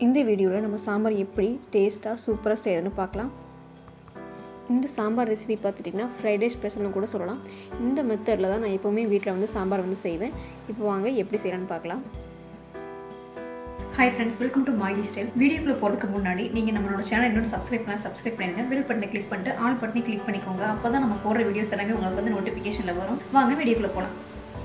இந்த வீடியோவில் நம்ம சாம்பார் எப்படி டேஸ்ட்டாக சூப்பராக செய்யறதுன்னு பார்க்கலாம் இந்த சாம்பார் ரெசிபி பார்த்துட்டிங்கன்னா ஃப்ரைட் ரைஸ் ஸ்பெஷல்னு கூட சொல்லலாம் இந்த மெத்தடில் தான் நான் எப்போவுமே வீட்டில் வந்து சாம்பார் வந்து செய்வேன் இப்போ வாங்க எப்படி செய்யலான்னு பார்க்கலாம் hi friends welcome to Maggi style வீடியோக்குள்ள போகிறதுக்கு முன்னாடி நீங்கள் நம்மளோட சேனல் இன்னும் சப்ஸ்கிரைப் பண்ண சப்ஸ்கிரைப் பண்ணிடுங்க பெல் பட்டனை கிளிக் பண்ணிட்டு ஆல் பட்டனை கிளிக் பண்ணிக்கோங்க அப்போ தான் நம்ம போடுற வீடியோஸ் எல்லாமே உங்களுக்கு வந்து நோட்டிஃபிகேஷனில் வரும் வாங்க வீடியோக்குள்ள போகலாம்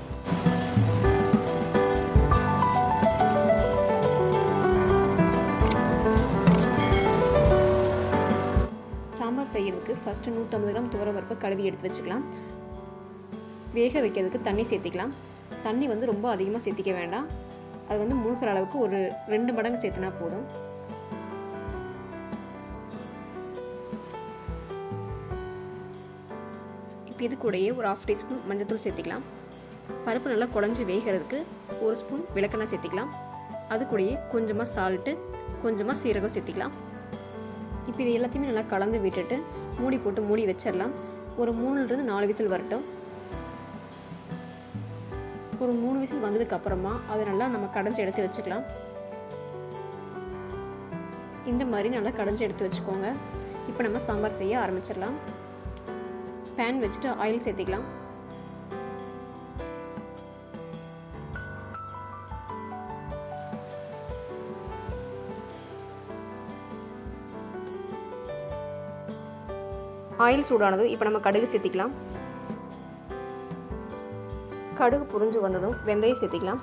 சாம்பார் செய்யறதுக்கு ஃபஸ்ட்டு நூற்றம்பது கிராம் துவரப்பருப்பை கழுவி எடுத்து வச்சுக்கலாம் வேக வைக்கிறதுக்கு தண்ணி சேர்த்திக்கலாம் தண்ணி வந்து ரொம்ப அதிகமாக சேர்த்திக்க வேண்டாம் அது வந்து மூழ்கிற அளவுக்கு ஒரு ரெண்டு மடங்கு சேர்த்துனா போதும் இப்போ இது கூடயே ஒரு ஆஃப் டீஸ்பூன் மஞ்சத்தூள் சேர்த்திக்கலாம் பருப்பு நல்லா குழஞ்சி வேகிறதுக்கு ஒரு ஸ்பூன் விளக்கெண்ணெய் சேர்த்திக்கலாம் அது கூடயே கொஞ்சமாக சால்ட்டு கொஞ்சமாக சீரகம் சேர்த்திக்கலாம் இப்போ இது எல்லாத்தையுமே நல்லா கலந்து விட்டுட்டு மூடி போட்டு மூடி வச்சிடலாம் ஒரு மூணுலேருந்து நாலு விசில் வரட்டும் ஒரு மூணு விசில் வந்ததுக்கு அப்புறமா அதை நல்லா நம்ம கடைஞ்சி எடுத்து வச்சுக்கலாம் இந்த மாதிரி நல்லா கடைஞ்சி எடுத்து வச்சுக்கோங்க இப்போ நம்ம சாம்பார் செய்ய ஆரம்பிச்சிடலாம் பேன் வச்சுட்டு ஆயில் சேர்த்திக்கலாம் ஆயில் சூடானது இப்போ நம்ம கடுகு சேர்த்திக்கலாம் கடுகு புரிஞ்சு வந்ததும் வெந்தயம் சேர்த்திக்கலாம்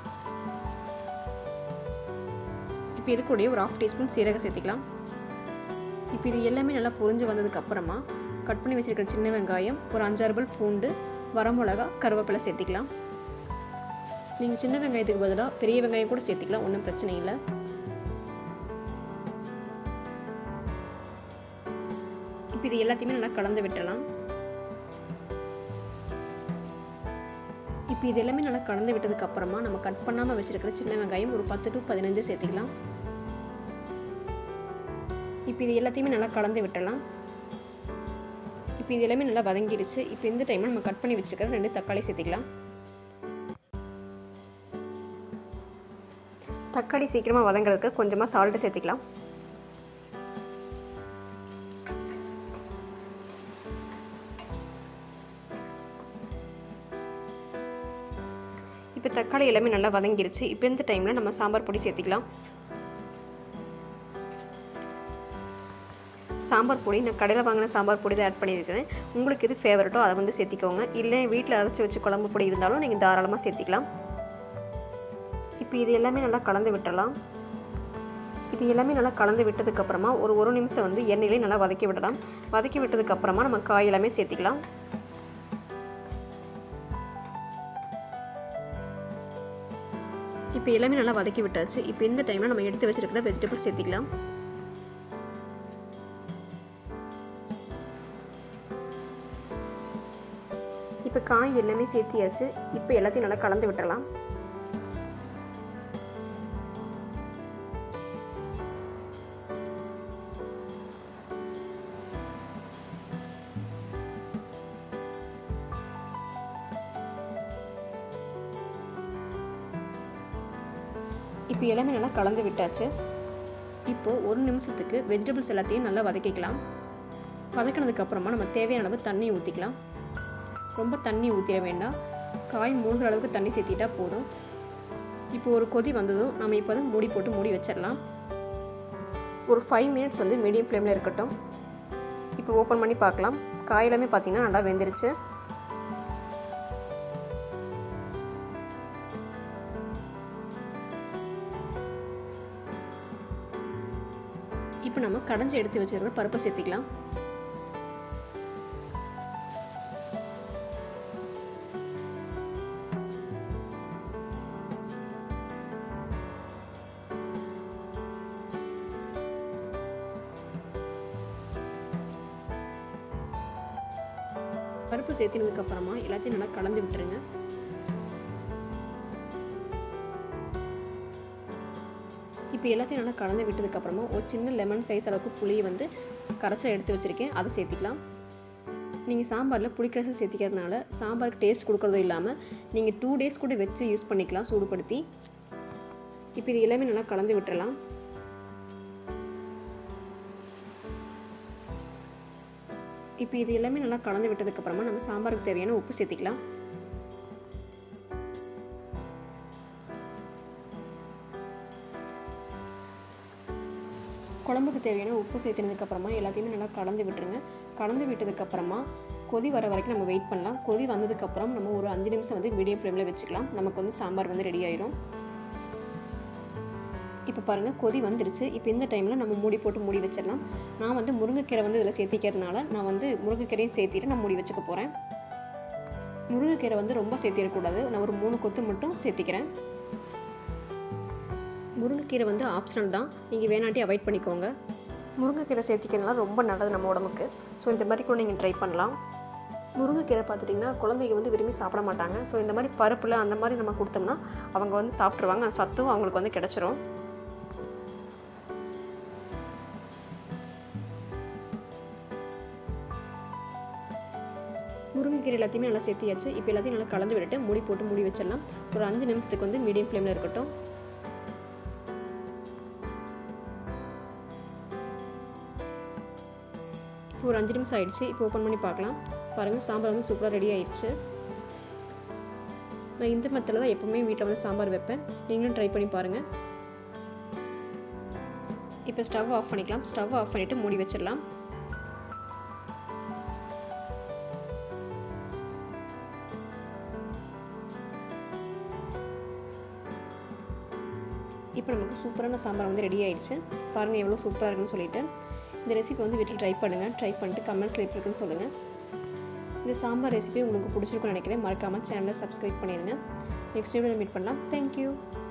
இப்போ இது கூடயே ஒரு ஆஃப் டீஸ்பூன் சீரகம் சேர்த்திக்கலாம் இப்போ இது எல்லாமே நல்லா புரிஞ்சு வந்ததுக்கு அப்புறமா கட் பண்ணி வச்சிருக்கிற சின்ன வெங்காயம் ஒரு அஞ்சாறு பல் பூண்டு வரமிளகா கருவேப்பிலை சேர்த்திக்கலாம் நீங்கள் சின்ன வெங்காயத்துக்கு பதிலாக பெரிய வெங்காயம் கூட சேர்த்திக்கலாம் ஒன்றும் பிரச்சனை இல்லை இப்போ இது எல்லாத்தையுமே நல்லா கலந்து விட்டுறலாம் இப்போ இது எல்லாமே நல்லா கலந்து விட்டதுக்கு அப்புறமா நம்ம கட் பண்ணாமல் வச்சுருக்கிற சின்ன வெங்காயம் ஒரு பத்து டு பதினஞ்சு சேர்த்திக்கலாம் இப்போ இது எல்லாத்தையுமே நல்லா கலந்து விட்டுறலாம் இப்போ இது எல்லாமே நல்லா வதங்கிடுச்சு இப்போ இந்த டைமில் நம்ம கட் பண்ணி வச்சுருக்கிற ரெண்டு தக்காளி சேர்த்திக்கலாம் தக்காளி சீக்கிரமாக வதங்குறதுக்கு கொஞ்சமாக சால்ட்டு சேர்த்திக்கலாம் இப்போ தக்காளி எல்லாமே நல்லா வதங்கிருச்சு இப்போ இந்த டைமில் நம்ம சாம்பார் பொடி சேர்த்திக்கலாம் சாம்பார் பொடி நான் கடையில் வாங்கின சாம்பார் பொடி தான் ஆட் பண்ணியிருக்கிறேன் உங்களுக்கு இது ஃபேவரட்டோ அதை வந்து சேர்த்திக்கோங்க இல்லை வீட்டில் அரைச்சி வச்சு குழம்பு பொடி இருந்தாலும் நீங்கள் தாராளமாக சேர்த்திக்கலாம் இப்போ இது எல்லாமே நல்லா கலந்து விட்டுறலாம் இது எல்லாமே நல்லா கலந்து விட்டதுக்கப்புறமா ஒரு ஒரு நிமிஷம் வந்து எண்ணெயிலே நல்லா வதக்கி விடலாம் வதக்கி விட்டதுக்கப்புறமா நம்ம காய் எல்லாமே சேர்த்திக்கலாம் இப்போ எல்லாமே நல்லா வதக்கி விட்டாச்சு இப்போ இந்த டைமில் நம்ம எடுத்து வச்சுருக்கிற வெஜிடபிள்ஸ் சேர்த்திக்கலாம் இப்போ காய் எல்லாமே சேர்த்தியாச்சு இப்போ எல்லாத்தையும் நல்லா கலந்து விட்டுறலாம் இப்போ எல்லாமே நல்லா கலந்து விட்டாச்சு இப்போது ஒரு நிமிஷத்துக்கு வெஜிடபிள்ஸ் எல்லாத்தையும் நல்லா வதக்கிக்கலாம் வதக்கினதுக்கப்புறமா நம்ம தேவையான அளவு தண்ணி ஊற்றிக்கலாம் ரொம்ப தண்ணி ஊற்றிட வேண்டாம் காய் மூழ்கிற அளவுக்கு தண்ணி சேர்த்திட்டா போதும் இப்போ ஒரு கொதி வந்ததும் நம்ம இப்போ வந்து மூடி போட்டு மூடி வச்சிடலாம் ஒரு ஃபைவ் மினிட்ஸ் வந்து மீடியம் ஃப்ளேமில் இருக்கட்டும் இப்போ ஓப்பன் பண்ணி பார்க்கலாம் காய் எல்லாமே பார்த்திங்கன்னா நல்லா வெந்துருச்சு இப்போ நம்ம கடைஞ்சி எடுத்து வச்சுருக்கிற பருப்பை சேர்த்திக்கலாம் பருப்பு சேர்த்தினதுக்கு அப்புறமா எல்லாத்தையும் நல்லா கலந்து விட்டுருங்க இப்போ எல்லாத்தையும் நல்லா கலந்து விட்டதுக்கப்புறமா ஒரு சின்ன லெமன் சைஸ் அளவுக்கு புளியை வந்து கரைச்சல் எடுத்து வச்சுருக்கேன் அதை சேர்த்திக்கலாம் நீங்கள் சாம்பாரில் புளிக்கரைசல் சேர்த்திக்கிறதுனால சாம்பாருக்கு டேஸ்ட் கொடுக்குறதும் இல்லாமல் நீங்கள் டூ டேஸ் கூட வச்சு யூஸ் பண்ணிக்கலாம் சூடுபடுத்தி இப்போ இது எல்லாமே நல்லா கலந்து விட்டுறலாம் இப்போ இது எல்லாமே நல்லா கலந்து விட்டதுக்கப்புறமா நம்ம சாம்பாருக்கு தேவையான உப்பு சேர்த்திக்கலாம் குழம்புக்கு தேவையான உப்பு சேர்த்துனதுக்கப்புறமா எல்லாத்தையுமே நல்லா கலந்து விட்டுருங்க கலந்து விட்டதுக்கப்புறமா கொதி வர வரைக்கும் நம்ம வெயிட் பண்ணலாம் கொதி வந்ததுக்கப்புறம் நம்ம ஒரு அஞ்சு நிமிஷம் வந்து மீடியம் ஃப்ளேமில் வச்சுக்கலாம் நமக்கு வந்து சாம்பார் வந்து ரெடி ஆயிரும் இப்போ பாருங்கள் கொதி வந்துருச்சு இப்போ இந்த டைமில் நம்ம மூடி போட்டு மூடி வச்சிடலாம் நான் வந்து முருங்கைக்கீரை வந்து இதில் சேர்த்திக்கிறதுனால நான் வந்து முருங்கைக்கீரையும் சேர்த்திட்டு நான் மூடி வச்சுக்க போகிறேன் முருங்கைக்கீரை வந்து ரொம்ப சேர்த்திடக்கூடாது நான் ஒரு மூணு கொத்து மட்டும் சேர்த்திக்கிறேன் முருங்கைக்கீரை வந்து ஆப்ஷனல் தான் நீங்கள் வேணாட்டி அவாய்ட் பண்ணிக்கோங்க முருங்கைக்கீரை சேர்த்திக்கிறதுனால ரொம்ப நல்லது நம்ம உடம்புக்கு ஸோ இந்த மாதிரி கூட நீங்கள் ட்ரை பண்ணலாம் முருங்கைக்கீரை பார்த்துட்டிங்கன்னா குழந்தைங்க வந்து விரும்பி சாப்பிட மாட்டாங்க ஸோ இந்த மாதிரி பருப்பில் அந்த மாதிரி நம்ம கொடுத்தோம்னா அவங்க வந்து சாப்பிட்ருவாங்க அந்த சத்தும் அவங்களுக்கு வந்து கிடச்சிரும் முருங்கைக்கீரை எல்லாத்தையுமே நல்லா சேர்த்தியாச்சு இப்போ எல்லாத்தையும் நல்லா கலந்து விட்டுட்டு மூடி போட்டு மூடி வச்சிடலாம் ஒரு அஞ்சு நிமிஷத்துக்கு வந்து மீடியம் ஃப்ளேமில் இருக்கட்டும் இப்போ ஒரு அஞ்சு நிமிஷம் ஆயிடுச்சு இப்போ ஓப்பன் பண்ணி பார்க்கலாம் பாருங்கள் சாம்பார் வந்து சூப்பராக ரெடி ஆயிடுச்சு நான் இந்த மெத்தில் தான் எப்போவுமே வீட்டில் வந்து சாம்பார் வைப்பேன் நீங்களும் ட்ரை பண்ணி பாருங்கள் இப்போ ஸ்டவ் ஆஃப் பண்ணிக்கலாம் ஸ்டவ் ஆஃப் பண்ணிவிட்டு மூடி வச்சிடலாம் இப்போ நமக்கு சூப்பரான சாம்பார் வந்து ரெடி ஆயிடுச்சு பாருங்கள் எவ்வளோ சூப்பராக இருக்குன்னு சொல்லிட்டு இந்த ரெசிபி வந்து வீட்டில் ட்ரை பண்ணுங்கள் ட்ரை பண்ணிட்டு கமெண்ட்ஸில் எப்படி இருக்குன்னு சொல்லுங்கள் இந்த சாம்பார் ரெசிபி உங்களுக்கு பிடிச்சிருக்குன்னு நினைக்கிறேன் மறக்காமல் சேனலை சப்ஸ்கிரைப் பண்ணிடுங்க நெக்ஸ்ட் வீடியோவில் மீட் பண்ணலாம் தேங்க்யூ